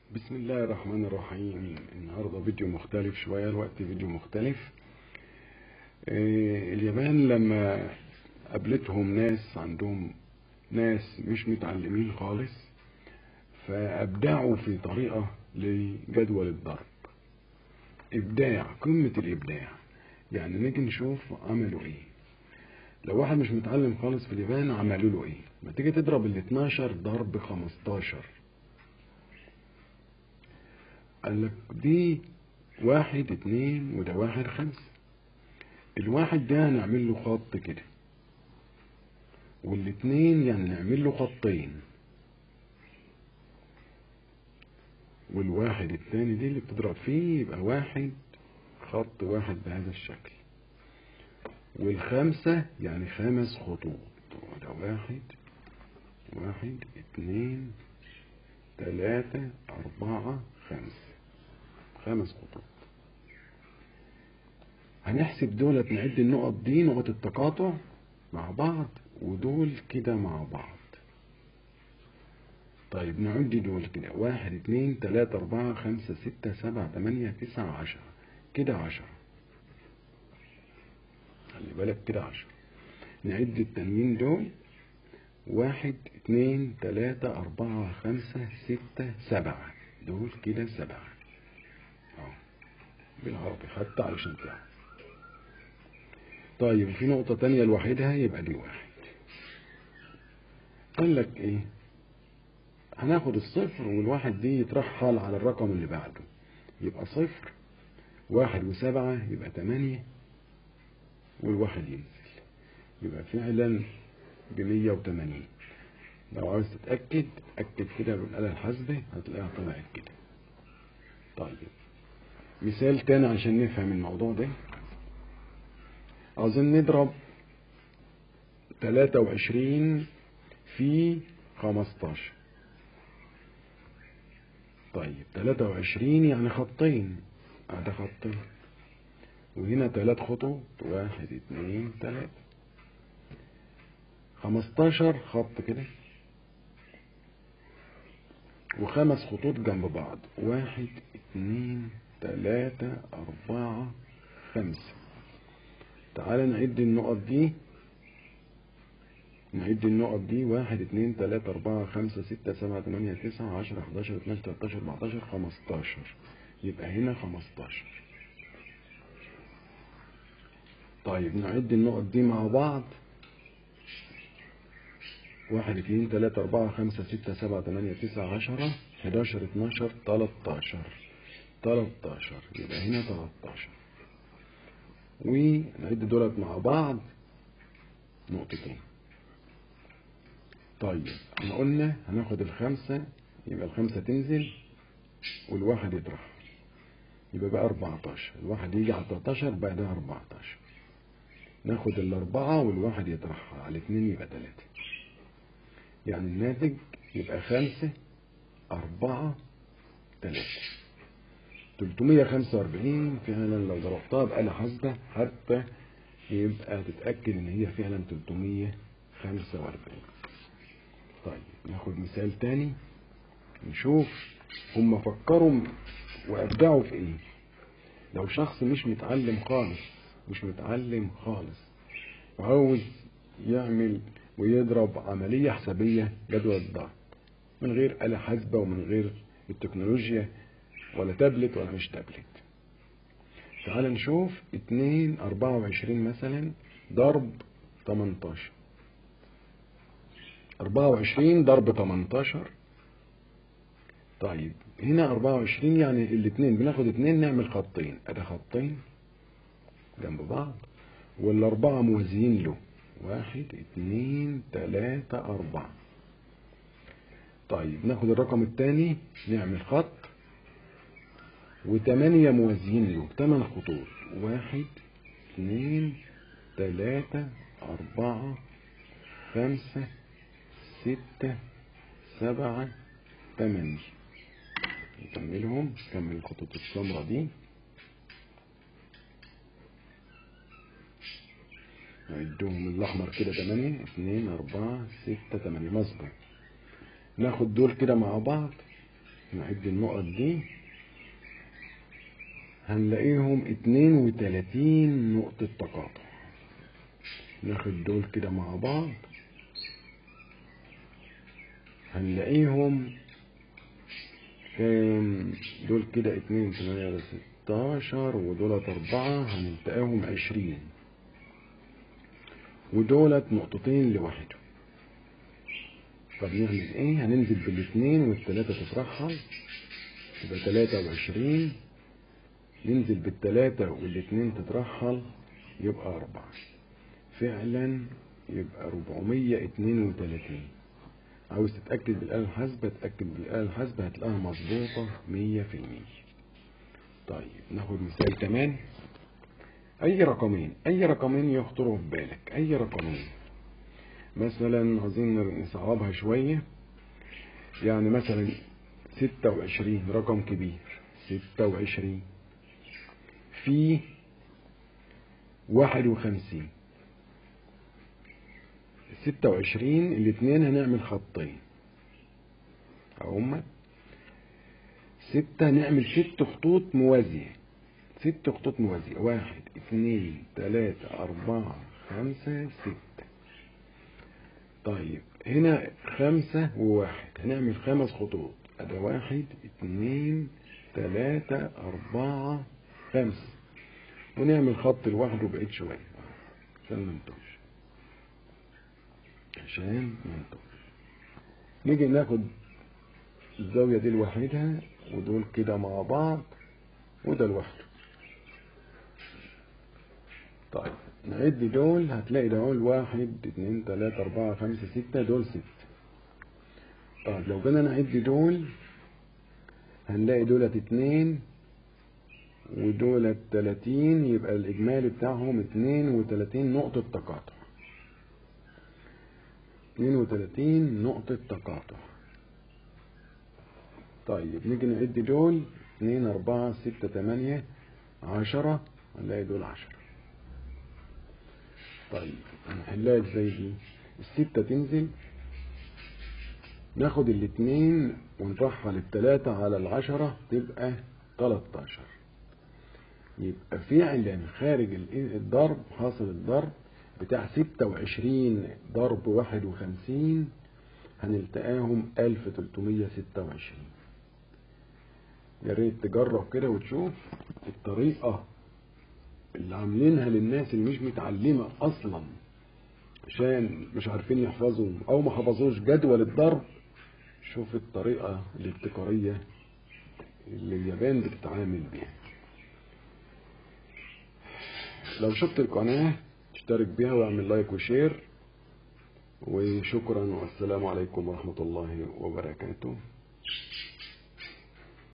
بسم الله الرحمن الرحيم النهاردة فيديو مختلف شوية الوقت فيديو مختلف آه، اليابان لما قابلتهم ناس عندهم ناس مش متعلمين خالص فأبدعوا في طريقة لجدول الضرب إبداع قمة الإبداع يعني نيجي نشوف عملوا إيه لو واحد مش متعلم خالص في اليابان عملوا له إيه ما تيجي تضرب ال 12 ضرب 15 قال لك دي واحد اتنين وده واحد خمسة الواحد ده هنعمل له خط كده والاتنين يعني نعمل له خطين والواحد التاني دي اللي بتضرب فيه يبقى واحد خط واحد بهذا الشكل والخمسة يعني خمس خطوط وده واحد واحد اتنين تلاتة أربعة خمسة خمس خطوط هنحسب دولت نعد النقط دي نقط التقاطع مع بعض ودول كده مع بعض طيب نعد دول كده واحد اتنين تلاتة أربعة خمسة ستة سبعة تمانية تسعة عشرة كده عشرة خلي بالك كده عشرة نعد التانيين دول واحد اتنين تلاتة أربعة خمسة ستة سبعة دول كده سبعة اهو بالعربي حتى علشان تعرف طيب في نقطة تانية لوحدها يبقى دي واحد قال لك ايه هناخد الصفر والواحد دي يترحل على الرقم اللي بعده يبقى صفر واحد وسبعة يبقى تمانية والواحد ينزل يبقى فعلا بمية وتمانين لو عاوز تتأكد أكد كده بالآلة الحاسبة هتلاقيها طلعت كده طيب مثال تاني عشان نفهم الموضوع ده عاوزين نضرب تلاتة وعشرين في خمستاشر طيب تلاتة وعشرين يعني خطين ادي خطين وهنا تلات خطوط واحد اتنين تلاتة خمستاشر خط كده وخمس خطوط جنب بعض واحد اتنين تلاتة أربعة خمسة تعال نعد النقط دي نعد النقط دي واحد اتنين تلاتة أربعة خمسة ستة سبعة تمانية تسعة عشرة حداشر اتناشر تلاتاشر أربعتاشر خمستاشر يبقى هنا خمستاشر طيب نعد النقط دي مع بعض واحد اتنين تلاتة أربعة خمسة ستة سبعة تمانية تسعة عشرة حداشر اتناشر تلاتاشر تلاتاشر يبقى هنا تلاتاشر ونعد دولت مع بعض نقطتين طيب احنا قلنا هناخد الخمسة يبقى الخمسة تنزل والواحد يطرح يبقى بقى 14 الواحد يجي على 13 بقى ده 14 ناخد الأربعة والواحد يطرحها على اتنين يبقى تلاتة يعني الناتج يبقى خمسة أربعة تلاتة 345 فعلا لو ضربتها بآلة حاسبة حتى يبقى تتأكد إن هي فعلا 345 طيب ناخد مثال تاني نشوف هم فكروا وأبدعوا في إيه لو شخص مش متعلم خالص مش متعلم خالص وعاوز يعمل ويضرب عملية حسابية جدول الضرب من غير آلة حاسبة ومن غير التكنولوجيا ولا تابلت ولا مش تابلت تعال نشوف اتنين أربعة وعشرين مثلا ضرب تمنتاشر أربعة وعشرين ضرب تمنتاشر طيب هنا أربعة وعشرين يعني الاتنين بناخد اتنين نعمل خطين أدا خطين جنب بعض والأربعة موازيين له واحد اتنين تلاتة أربعة طيب ناخد الرقم التاني نعمل خط وتمانية موازيين له تمن خطوط واحد اتنين تلاتة أربعة خمسة ستة سبعة تمانية نكملهم نكمل الخطوط السمراء دي نعدهم الأحمر كده تمانية اتنين أربعة ستة تمانية مظبوط ناخد دول كده مع بعض نعد النقط دي هنلاقيهم اتنين وتلاتين نقطة تقاطع ناخد دول كده مع بعض هنلاقيهم كام دول كده اتنين تمانية ستاشر ودولت أربعة هنلتقاهم عشرين ودولت نقطتين لوحده طب نعمل ايه هننزل بالاتنين والتلاتة تترحل يبقى تلاتة وعشرين ننزل بالتلاتة والاتنين تترحل يبقى أربعة فعلا يبقى ربعمية اتنين وتلاتين عاوز تتأكد بالآلة الحاسبة تأكد بالآلة الحاسبة هتلاقيها مظبوطة مية في المية طيب ناخد مثال كمان أي رقمين أي رقمين يخطروا في بالك أي رقمين مثلا عايزين نصعبها شوية يعني مثلا ستة وعشرين رقم كبير ستة وعشرين في واحد وخمسين ستة وعشرين الاتنين هنعمل خطين هما ستة نعمل ست خطوط موازية ست خطوط موازية واحد اتنين تلاتة أربعة خمسة ستة طيب هنا خمسة وواحد هنعمل خمس خطوط أدا واحد اتنين تلاتة أربعة خمسة ونعمل خط لوحده بعيد شوية عشان ما نتوهش عشان ما نتوهش نيجي ناخد الزاوية دي لوحدها ودول كده مع بعض وده لوحده طيب نعد دول هتلاقي دول واحد اتنين تلاتة أربعة خمسة ستة دول ستة طيب لو جينا نعد دول هنلاقي دولت اتنين ودولت تلاتين يبقى الإجمالي بتاعهم اتنين وتلاتين نقطة تقاطع اتنين وتلاتين نقطة تقاطع طيب نيجي نعد دول اتنين أربعة ستة تمانية عشرة هنلاقي دول عشرة طيب هنحلها ازاي دي الستة تنزل ناخد الاتنين ونرحل التلاتة على العشرة تبقى تلاتاشر يبقى فعلا خارج الضرب حاصل الضرب بتاع ستة وعشرين ضرب واحد وخمسين هنلتقاهم ألف تلتمية ستة وعشرين يا ريت تجرب كده وتشوف الطريقة اللي عاملينها للناس اللي مش متعلمة أصلا عشان مش عارفين يحفظوا أو ما حفظوش جدول الضرب شوف الطريقة الابتكارية اللي اليابان بتتعامل بيها لو شفت القناة اشترك بيها واعمل لايك وشير وشكرا والسلام عليكم ورحمة الله وبركاته